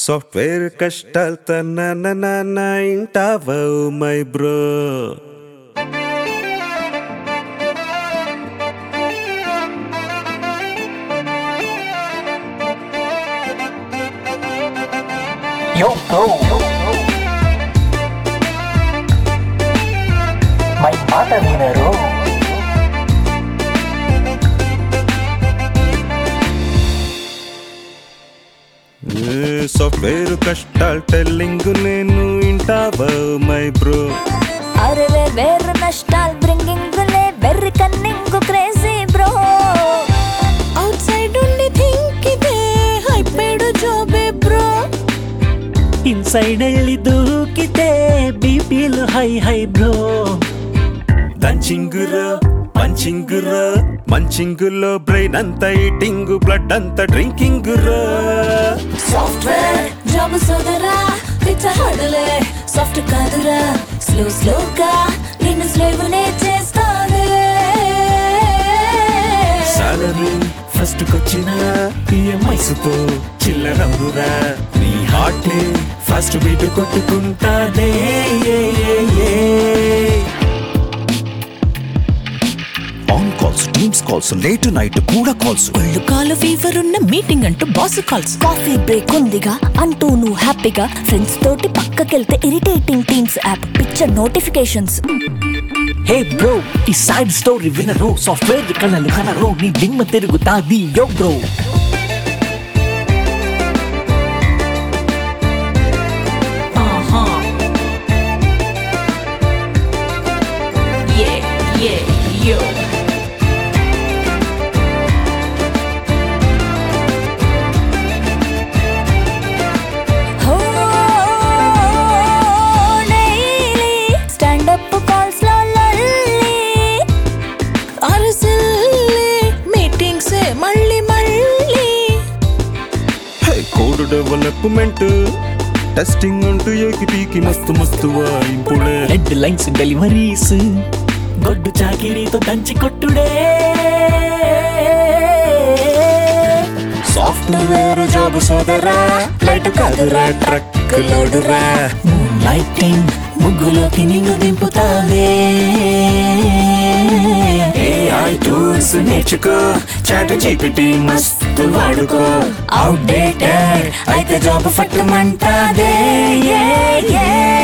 Software కష్టాలతో నాన్న నాన్న ఇంటావా my bro Yo, bro. My మాట వినరు సాఫ్ట్వేర్ కష్టాలు టెల్లింగ్ నేను ఇంటావా మై బ్రో అరే వేరు నష్టాలు బ్రింగింగ్ లే వెర్రి cunning crazy bro outside ఉండి థింక్ ఇదే హైపేడు జాబే బ్రో ఇన్సైడ్ వెళ్ళి దూకితే బీపీలు హై హై బ్రో దంచింగురో పంచింగురో మంచింగులో బ్రెయిన్ అంతా ఈటింగ్ బ్లడ్ అంతా డ్రింకింగ్ సాఫ్ట్వేర్ జాబ్ సోదరా పిచ్చ హడలే సాఫ్ట్ కాదురా స్లో స్లోగా నిన్ను స్లేవునే చేస్తానే సాలరీ ఫస్ట్ కొచ్చిన ఈఎంఐస్ తో చిల్లరవురా నీ హార్ట్ ఫస్ట్ బీట్ కొట్టుకుంటాదే on calls Teams calls late night కూడా కాల్స్ ఒళ్ళు కాలు ఫీవర్ ఉన్న మీటింగ్ అంటూ బాస్ కాల్స్ కాఫీ బ్రేక్ ఉందిగా అంటూ నువ్వు హ్యాపీగా ఫ్రెండ్స్ తోటి పక్కకెళ్తే irritating Teams app picture notifications hey bro ఈ సైడ్ స్టోరీ వినరు సాఫ్ట్వేర్ కళలు కనరు నీ దిమ్మ తిరుగుతాది యో బ్రో హో డైలీ స్టాండ్ అప్ కాల్స్ లో లల్లి అరసిల్లి మీటింగ్స్ మళ్ళీ మళ్ళీ కోడ్ డెవలప్మెంట్ టెస్టింగ్ అంటూ ఏకిటీకి మస్తు మస్తు వాయింపుడే హెడ్ లైన్స్ డెలివరీస్ గొడ్డు చాకిరీతో దంచి కొట్టుడే సాఫ్ట్వేర్ జాబ్ సోదరా లైట్ కాదురా ట్రక్ లోడురా లైటింగ్ ముగ్గులోకి నిన్ను దింపుతావే ఏఐ టూల్స్ నేర్చుకో చాట్ జీపీటీ మస్తు వాడుకో అవుట్డేటెడ్ అయితే జాబ్ ఫట్టమంటాదే yeah, yeah.